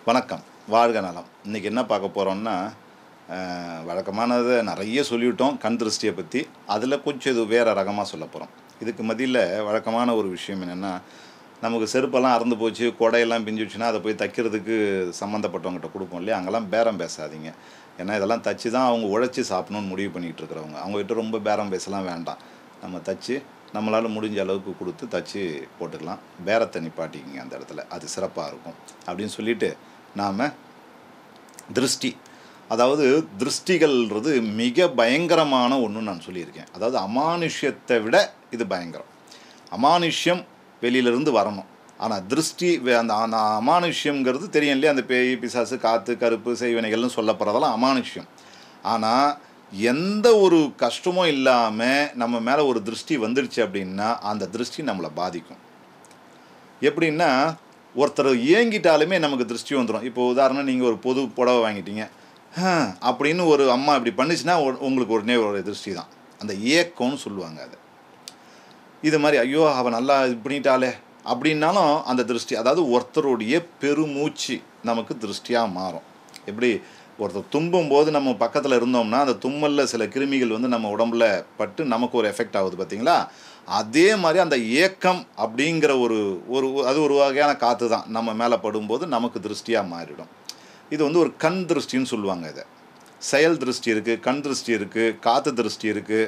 வணக்கம் வாழ்க நலம் இன்றைக்கி என்ன பார்க்க போகிறோம்னா வழக்கமானதை நிறைய சொல்லிவிட்டோம் கண் திருஷ்டியை பற்றி அதில் கொஞ்சம் இது வேறு ரகமாக சொல்ல போகிறோம் இதுக்கு மத்தியில் வழக்கமான ஒரு விஷயம் என்னென்னா நமக்கு செருப்பெல்லாம் அறந்து போச்சு கொடையெல்லாம் பிஞ்சுச்சுன்னா அதை போய் தைக்கிறதுக்கு சம்மந்தப்பட்டவங்ககிட்ட கொடுப்போம் இல்லையா அங்கெல்லாம் பேரம் பேசாதீங்க ஏன்னா இதெல்லாம் தச்சு தான் அவங்க உழைச்சி சாப்பிடணும்னு முடிவு பண்ணிகிட்டு இருக்கிறவங்க அவங்ககிட்ட ரொம்ப பேரம் பேசலாம் வேண்டாம் நம்ம தச்சு நம்மளால் முடிஞ்ச அளவுக்கு கொடுத்து தச்சு போட்டுக்கலாம் பேரத்தை நிப்பாட்டிக்கிங்க அந்த இடத்துல அது சிறப்பாக இருக்கும் அப்படின்னு சொல்லிட்டு நாம் திருஷ்டி அதாவது திருஷ்டிகள்ன்றது மிக பயங்கரமான ஒன்றுன்னு நான் சொல்லியிருக்கேன் அதாவது அமானுஷ்யத்தை விட இது பயங்கரம் அமானுஷ்யம் வெளியிலேருந்து வரணும் ஆனால் திருஷ்டி வே- அந்த அந்த அமானுஷ்யங்கிறது தெரியும் இல்லையா அந்த பேய் பிசாசு காற்று கருப்பு செய்வினைகள்னு சொல்லப்படுறதெல்லாம் அமானுஷ்யம் ஆனால் எந்த ஒரு கஷ்டமும் இல்லாமல் நம்ம மேலே ஒரு திருஷ்டி வந்துடுச்சு அப்படின்னா அந்த திருஷ்டி நம்மளை பாதிக்கும் எப்படின்னா ஒருத்தர் ஏங்கிட்டாலுமே நமக்கு திருஷ்டி வந்துடும் இப்போ உதாரணம் நீங்கள் ஒரு பொது புடவை வாங்கிட்டீங்க "ஹம்," அப்படின்னு ஒரு அம்மா இப்படி பண்ணுச்சுன்னா உ- உங்களுக்கு உடனே ஒரு திருஷ்டி தான் அந்த ஏக்கம்னு சொல்லுவாங்க அது இது மாதிரி ஐயோ அவள் நல்லா இது பண்ணிட்டாளே அப்படின்னாலும் அந்த திருஷ்டி அதாவது ஒருத்தருடைய பெருமூச்சு நமக்கு திருஷ்டியாக மாறும் எப்படி ஒருத்தர் தும்பும் போது நம்ம பக்கத்தில் இருந்தோம்னா அந்த தும்மலில் சில கிருமிகள் வந்து நம்ம உடம்புல பட்டு நமக்கு ஒரு எஃபெக்ட் ஆகுது பார்த்தீங்களா அதே மாதிரி அந்த ஏக்கம் அப்படிங்கிற ஒரு ஒரு அது ஒரு வகையான காற்று தான் நம்ம மேலே படும்போது நமக்கு திருஷ்டியாக மாறிடும் இது வந்து ஒரு கண் திருஷ்டின்னு சொல்லுவாங்க இதை செயல் திருஷ்டி இருக்குது கண் திருஷ்டி இருக்குது காற்று திருஷ்டி இருக்குது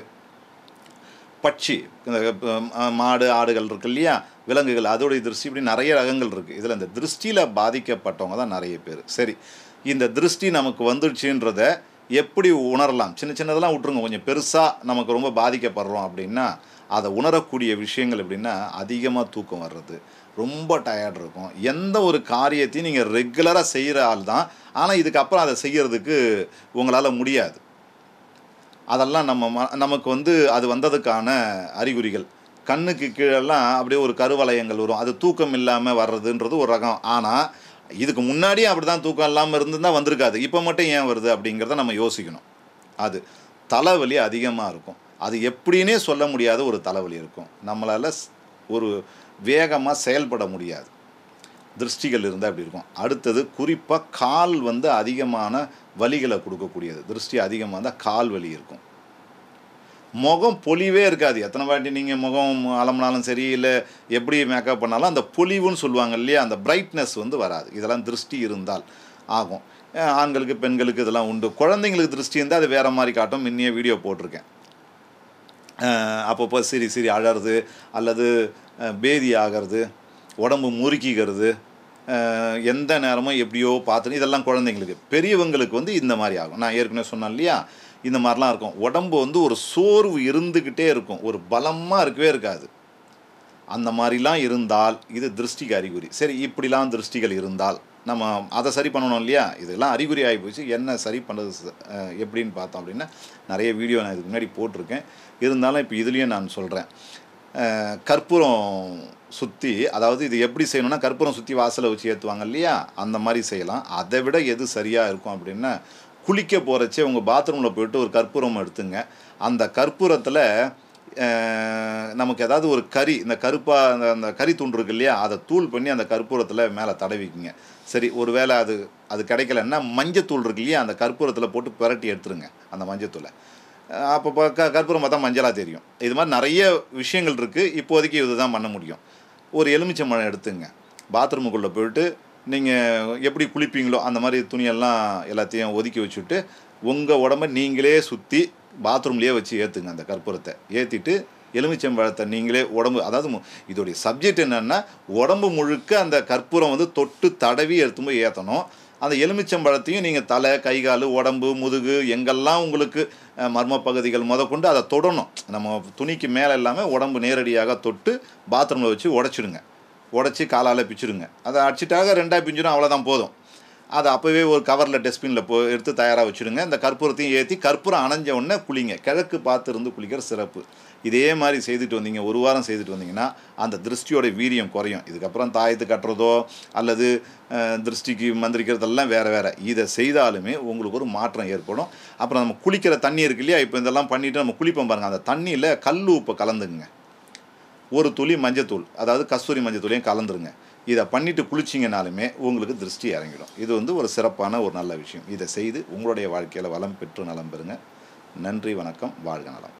பட்சி இந்த அஹ், மாடு ஆடுகள் இருக்கு இல்லையா விலங்குகள் அதோடைய திருஷ்டி இப்படி நிறைய ரகங்கள் இருக்குது இதில் இந்த திருஷ்டியில் பாதிக்கப்பட்டவங்க தான் நிறைய பேர் சரி இந்த திருஷ்டி நமக்கு வந்துடுச்சுன்றத எப்படி உணரலாம் சின்ன சின்னதெல்லாம் விட்ருங்க கொஞ்சம் பெருசாக நமக்கு ரொம்ப பாதிக்கப்படுறோம் அப்படின்னா அதை உணரக்கூடிய விஷயங்கள் எப்படின்னா அதிகமாக தூக்கம் வர்றது ரொம்ப டயர்ட் இருக்கும் எந்த ஒரு காரியத்தையும் நீங்கள் ரெகுலராக செய்கிற ஆள் தான் ஆனால் இதுக்கப்புறம் அதை செய்கிறதுக்கு உங்களால் முடியாது அதெல்லாம் நம்ம ம நமக்கு வந்து அது வந்ததுக்கான அறிகுறிகள் கண்ணுக்கு கீழெல்லாம் அப்படியே ஒரு கருவளையங்கள் வரும் அது தூக்கம் இல்லாமல் வர்றதுன்றது ஒரு ரகம் ஆனால் இதுக்கு முன்னாடியே அப்படி தான் தூக்கம் இல்லாமல் இருந்துருந்தா வந்திருக்காது இப்போ மட்டும் ஏன் வருது அப்படிங்கிறத நம்ம யோசிக்கணும் அது தலைவலி அதிகமாக இருக்கும் அது எப்படின்னே சொல்ல முடியாத ஒரு தலைவலி இருக்கும் நம்மளால் ஸ்- ஒரு வேகமாக செயல்பட முடியாது திருஷ்டிகள் இருந்தால் அப்படி இருக்கும் அடுத்தது குறிப்பாக கால் வந்து அதிகமான வலிகளை கொடுக்கக்கூடியது திருஷ்டி அதிகமாக இருந்தால் கால் வலி இருக்கும் முகம் பொலிவே இருக்காது எத்தனை வாட்டி நீங்கள் முகம் அலம்பினாலும் சரி இல்லை எப்படி மேக்கப் பண்ணாலும் அந்த பொலிவுன்னு சொல்லுவாங்க இல்லையா அந்த பிரைட்னஸ் வந்து வராது இதெல்லாம் திருஷ்டி இருந்தால் ஆகும் அஹ் ஆண்களுக்கு பெண்களுக்கு இதெல்லாம் உண்டு குழந்தைங்களுக்கு திருஷ்டி இருந்தால் அது வேறு மாதிரி காட்டும் முன்னையே வீடியோ போட்டிருக்கேன் அஹ் அப்பப்போ சிரி சிரி அழறது அல்லது அஹ், பேதி ஆகிறது உடம்பு முறுக்கிக்கிறது அஹ், எந்த நேரமும் எப்படியோ பார்த்து இதெல்லாம் குழந்தைங்களுக்கு பெரியவங்களுக்கு வந்து இந்த மாதிரி ஆகும் நான் ஏற்கனவே சொன்னேன் இல்லையா இந்த மாதிரிலாம் இருக்கும் உடம்பு வந்து ஒரு சோர்வு இருந்துக்கிட்டே இருக்கும் ஒரு பலமாக இருக்கவே இருக்காது அந்த மாதிரிலாம் இருந்தால் இது திருஷ்டிக்கு அறிகுறி சரி இப்படிலாம் திருஷ்டிகள் இருந்தால் நம்ம அதை சரி பண்ணணும் இல்லையா இதெல்லாம் அறிகுறி ஆகி போச்சு என்ன சரி பண்ணுறது ச- அஹ் எப்படின்னு பார்த்தோம் அப்படின்னா நிறைய வீடியோ நான் இதுக்கு முன்னாடி போட்டிருக்கேன் இருந்தாலும் இப்போ இதுலேயும் நான் சொல்கிறேன் கற்பூரம் சுற்றி அதாவது இது எப்படி செய்யணும்னா கற்பூரம் சுற்றி வாசலை வச்சு ஏற்றுவாங்க இல்லையா அந்த மாதிரி செய்யலாம் அதை விட எது சரியாக இருக்கும் அப்படின்னா குளிக்க போகிறச்சே உங்கள் பாத்ரூமில் போயிட்டு ஒரு கற்பூரம் எடுத்துங்க அந்த கற்பூரத்தில் அஹ், நமக்கு ஏதாவது ஒரு கறி இந்த கருப்பாக அந்த அந்த கறி துண்டு இருக்கு இல்லையா அதை தூள் பண்ணி அந்த கற்பூரத்தில் மேலே தடவிக்குங்க சரி ஒருவேளை அது அது கிடைக்கலன்னா மஞ்சத்தூள் இருக்கு இல்லையா அந்த கற்பூரத்தில் போட்டு பிரட்டி எடுத்துருங்க அந்த மஞ்சத்தூளை அஹ் அப்போ பா- க கற்பூரம் பார்த்தா மஞ்சளாக தெரியும் இது மாதிரி நிறைய விஷயங்கள் இருக்குது இப்போதைக்கு இதுதான் பண்ண முடியும் ஒரு எலுமிச்சம்பழம் எடுத்துங்க பாத்ரூமுக்குள்ளே போயிட்டு நீங்கள் எப்படி குளிப்பீங்களோ அந்த மாதிரி துணியெல்லாம் எல்லாத்தையும் ஒதுக்கி வச்சுட்டு உங்கள் உடம்ப நீங்களே சுற்றி பாத்ரூம்லேயே வச்சு ஏற்றுங்க அந்த கற்பூரத்தை ஏற்றிட்டு எலுமிச்சம்பழத்தை நீங்களே உடம்பு அதாவது மு- இதோடைய சப்ஜெக்ட் என்னென்னா உடம்பு முழுக்க அந்த கற்பூரம் வந்து தொட்டு தடவி எடுத்து போய் ஏற்றணும் அந்த எலுமிச்சம்பழத்தையும் நீங்கள் தலை கை கால் உடம்பு முதுகு எங்கெல்லாம் உங்களுக்கு அஹ், மர்ம பகுதிகள் முதற்கொண்டு அதை தொடணும் நம்ம துணிக்கு மேலே இல்லாமல் உடம்பு நேரடியாக தொட்டு பாத்ரூமில் வச்சு உடச்சிடுங்க உடச்சி காலால் பிச்சிடுங்க அதை அடிச்சிட்டாக ரெண்டாக பிஞ்சிடும் அவ்வளோதான் போதும் அதை அப்போவே ஒரு கவரில் டஸ்ட்பினில் போ எடுத்து தயாராக வச்சுடுங்க இந்த கற்பூரத்தையும் ஏற்றி கற்பூரம் அணைஞ்ச உடனே குளிங்க கிழக்கு பார்த்து இருந்து குளிக்கிற சிறப்பு இதே மாதிரி செய்துட்டு வந்தீங்க ஒரு வாரம் செய்துட்டு வந்தீங்கன்னா அந்த திருஷ்டியோட வீரியம் குறையும் இதுக்கப்புறம் தாயத்து கட்டுறதோ அல்லது அஹ், திருஷ்டிக்கு மந்திரிக்கிறதெல்லாம் வேறு வேறு இதை செய்தாலுமே உங்களுக்கு ஒரு மாற்றம் ஏற்படும் அப்புறம் நம்ம குளிக்கிற தண்ணி இருக்கு இல்லையா இப்போ இதெல்லாம் பண்ணிவிட்டு நம்ம குளிப்போம் பாருங்கள் அந்த தண்ணியில் கல் உப்பை கலந்துக்குங்க ஒரு துளி மஞ்சத்தூள் அதாவது கஸ்தூரி மஞ்சத்தூளையும் கலந்துருங்க இதை பண்ணிட்டு குளிச்சிங்கனாலுமே உங்களுக்கு திருஷ்டி இறங்கிடும் இது வந்து ஒரு சிறப்பான ஒரு நல்ல விஷயம் இதை செய்து உங்களுடைய வாழ்க்கையில் வளம் பெற்று நலம் பெறுங்க நன்றி வணக்கம் வாழ்க நலம்